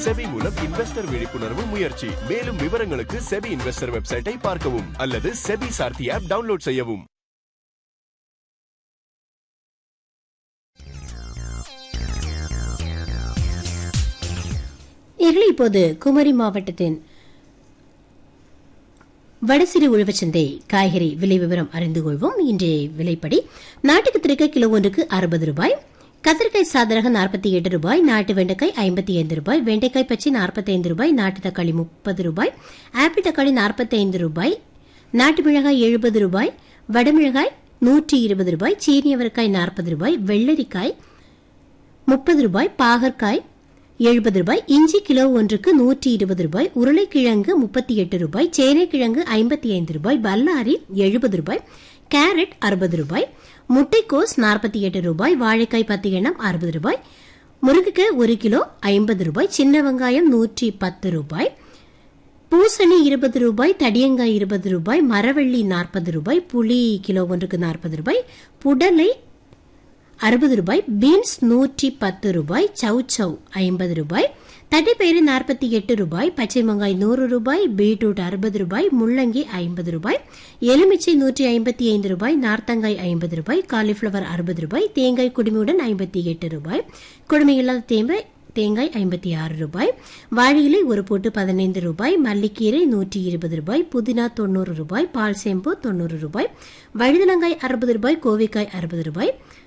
SEBI மூலம் investor விழிப்புணர்வு முயற்சி மேலும் விவரங்களுக்கு செபி இன்வெஸ்டர் வெப்சைட்டை பார்க்கவும் அல்லது செபி சார்த்தி ஆப் டவுன்லோட் செய்யவும் நேயர்களே இப்போது குமரி மாவட்டத்தின் வடசிறு உழவச்சந்தை காய்கறி விலை விவரம் அறிந்து கொள்வோம் இன்றைய விலைப்படி நாட்டுக்கு திரைக்க கிலோ ஒன்றுக்கு அறுபது ரூபாய் கத்திரிக்காய் சாதரக நாற்பத்தி எட்டு ரூபாய் நாட்டு வெண்டைக்காய் ஐம்பத்தி ஐந்து ரூபாய் வெண்டைக்காய் பச்சை நாற்பத்தி ஐந்து ரூபாய் நாட்டு தக்காளி முப்பது ரூபாய் ஆப்பிள் தக்காளி நாற்பத்தி ஐந்து ரூபாய் நாட்டு மிளகாய் எழுபது ரூபாய் வடமிளகாய் நூற்றி இருபது ரூபாய் சீனியவரக்காய் நாற்பது ரூபாய் வெள்ளரிக்காய் முப்பது ரூபாய் பாகற்காய் எழுபது ரூபாய் இஞ்சி கிலோ ஒன்றுக்கு நூற்றி இருபது ரூபாய் உருளைக்கிழங்கு முப்பத்தி எட்டு ரூபாய் சேனைக்கிழங்கு ஐம்பத்தி ஐந்து ரூபாய் பல்லாரி எழுபது ரூபாய் கேரட் அறுபது ரூபாய் முட்டைக்கோஸ் நாற்பத்தி எட்டு ரூபாய் வாழைக்காய் பத்து எண்ணம் அறுபது ரூபாய் முருங்கைக்காய் ஒரு கிலோ ஐம்பது ரூபாய் சின்ன வெங்காயம் நூற்றி பத்து ரூபாய் பூசணி இருபது ரூபாய் தடியங்காய் இருபது ரூபாய் மரவள்ளி நாற்பது ரூபாய் புளி கிலோ ஒன்றுக்கு நாற்பது ரூபாய் புடலை அறுபது ரூபாய் பீன்ஸ் நூற்றி பத்து ரூபாய் சவ் சவ் ஐம்பது ரூபாய் தட்டைப்பயிறு நாற்பத்தி எட்டு ரூபாய் பச்சை வெங்காய் நூறு ரூபாய் பீட்ரூட் அறுபது ரூபாய் முள்ளங்கி ஐம்பது ரூபாய் எலுமிச்சை நூற்றி ஐம்பத்தி ஐந்து ரூபாய் நார்த்தங்காய் ஐம்பது ரூபாய் காலிஃப்ளவர் அறுபது ரூபாய் தேங்காய் குடுமையுடன் ஐம்பத்தி எட்டு ரூபாய் குடுமை இல்லாத தேங்காய் தேங்காய் ஐம்பத்தி ஆறு ரூபாய் வாழை ஒரு போட்டு பதினைந்து ரூபாய் மல்லிக்கீரை நூற்றி இருபது ரூபாய் புதினா தொண்ணூறு ரூபாய் பால் சேம்பு தொண்ணூறு ரூபாய் வழுதனங்காய் அறுபது ரூபாய் கோவைக்காய் அறுபது ரூபாய்